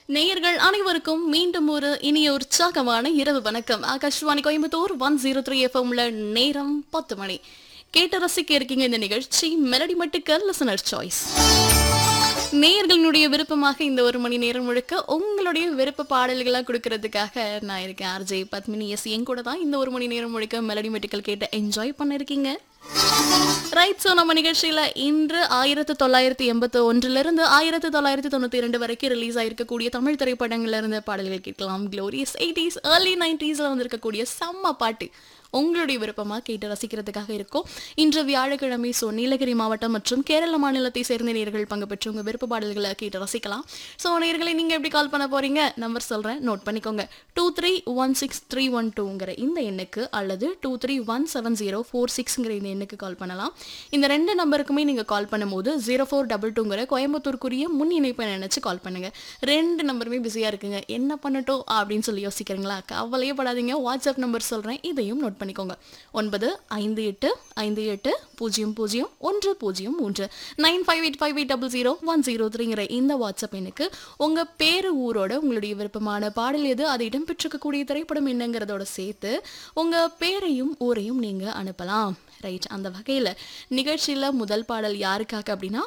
நேயர்கள் அனைவருக்கும் மீண்டும் ஒரு இனிய உற்சாகமான இரவு வணக்கம் Akashvani Coimbatore one zero three எஃப்எம்ல நேரம் பத்து மணி கேட்டு ரசிக்க இருக்கீங்க இந்த நிகழ்ச்சி மெலடி மட்டுக்கள் லிசனர் சாய்ஸ் நேயர்களினுடைய விருப்பமாக இந்த ஒரு மணி நேரம் முழுக்க உங்களுடைய விருப்ப பாடல்களாக கொடுக்கறதுக்காக நான் இருக்கேன் ஆர்ஜே பத்மினி எஸ் என் கூட தான் இந்த ஒரு மணி நேரம் முழுக்க மெலடி மெட்டுக்கள் கேட்டு என்ஜாய் பண்ணிருக்கீங்க ரைட் ஸோ நம்ம நிகழ்ச்சியில இன்று ஆயிரத்தி தொள்ளாயிரத்தி எண்பத்தி ஒன்றிலிருந்து ஆயிரத்தி தொள்ளாயிரத்தி தொண்ணூத்தி இரண்டு வரைக்கும் ரிலீஸ் ஆயிருக்கக்கூடிய தமிழ் திரைப்படங்கள்ல இருந்து பாடல்கள் கேட்கலாம் க்ளோரியஸ் எயிட்டிஸ் ஏர்லி நைன்டிஸ்ல வந்திருக்கக்கூடிய செம்ம பாட்டு உங்களுடைய விருப்பமா கேட்டு ரசிக்கிறதுக்காக இருக்கும் இன்று வியாழக்கிழமை ஸோ நீலகிரி மாவட்டம் மற்றும் கேரள மாநிலத்தை சேர்ந்த நேர்கள் பங்கு பெற்று உங்க விருப்ப பாடல்களை கேட்டு ரசிக்கலாம் ஸோ நேர்களை நீங்க எப்படி கால் பண்ண போறீங்க நம்பர் சொல்றேன் நோட் பண்ணிக்கோங்க two three one six three one டூங்கிற இந்த எண்ணுக்கு அல்லது two three one seven zero four சிக்ஸ்ங்கிற இந்த எண்ணுக்கு கால் பண்ணலாம் இந்த ரெண்டு நம்பருக்குமே நீங்க கால் பண்ணும்போது ஜீரோ ஃபோர் டபுள் டூங்கிற கோயம்புத்தூருக்குரிய முன் இணைப்பை நினைச்சு கால் பண்ணுங்க ரெண்டு நம்பருமே பிஸியா இருக்குங்க என்ன பண்ணட்டும் அப்படின்னு சொல்லி யோசிக்கிறீங்களா கவலையே படாதீங்க வாட்ஸ்அப் நம்பர் சொல்றேன் இதையும் நோட் பண்ணிக்கோங்க ஒன்பது ஐந்து எட்டு ஐந்து எட்டு பூஜ்ஜியம் பூஜ்ஜியம் ஒன்று பூஜ்ஜியம் மூன்று nine five eight five eight double zero one zero த்ரீங்கிற இந்த வாட்ஸ்அப் எண்ணுக்கு உங்க பேரு ஊரோட உங்களுடைய விருப்பமான பாடல் எது அது இடம்பெற்றிருக்கக்கூடிய திரைப்படம் என்னங்கிறதோட சேர்த்து உங்க பேரையும் ஊரையும் நீங்க அனுப்பலாம் ரைட் அந்த வகையில் நிகழ்ச்சியில் முதல் பாடல் யாருக்காக அப்படின்னா